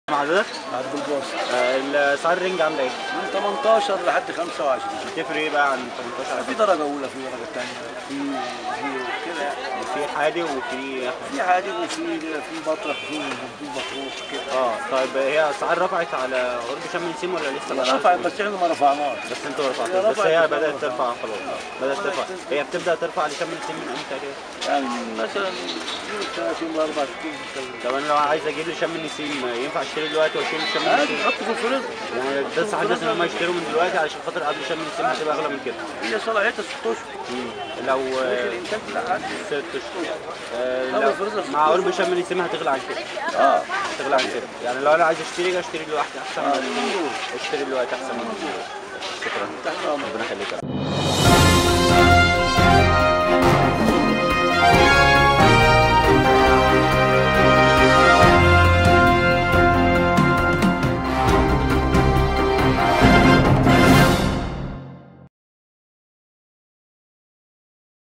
مع حضرتك عبد الباسط آه، اسعار الرنج عامله ايه؟ من 18 لحد 25 بتفرق ايه بقى عن 18 في درجة أولى في درجة ثانية في زيرو كده يعني في حادق وفي في حادق وفي في بطرخ في في بطروخ كده اه طيب هي اسعار رفعت على قرب شم النسيم ولا لسه هي ما رفعت بس احنا ما رفعناش بس انتوا هي رفعتوا بس رفعت هي بس بدات رفعت. ترفع خلاص بدات ترفع هي بتبدا ترفع لشم النسيم من امتى كده؟ يعني مثلا من 30 لاربع شهور طب انا لو عايز اجيب لي شم النسيم ينفع اشتري دلوقتي واشيل شم عادي النسيم؟ نحطه في الفريزر يعني ده صح الناس ان هم يشتروا من دلوقتي علشان خاطر قبل شم النسيم هتبقى اغلى من كده هي صلاحيتها 6 اشهر مم. لو تاريخ آه، الانتاج لا عادي ست اشهر آه، أول لو فريزر ست مع قرب أشهر. شم النسيم هتغلى عن كده اه هتغلى عن كده يعني لو انا عايز اشتري اشتري لوحدي احسن آه، من اشتري دلوقتي احسن من شكرا تحت امرك ربنا يخليك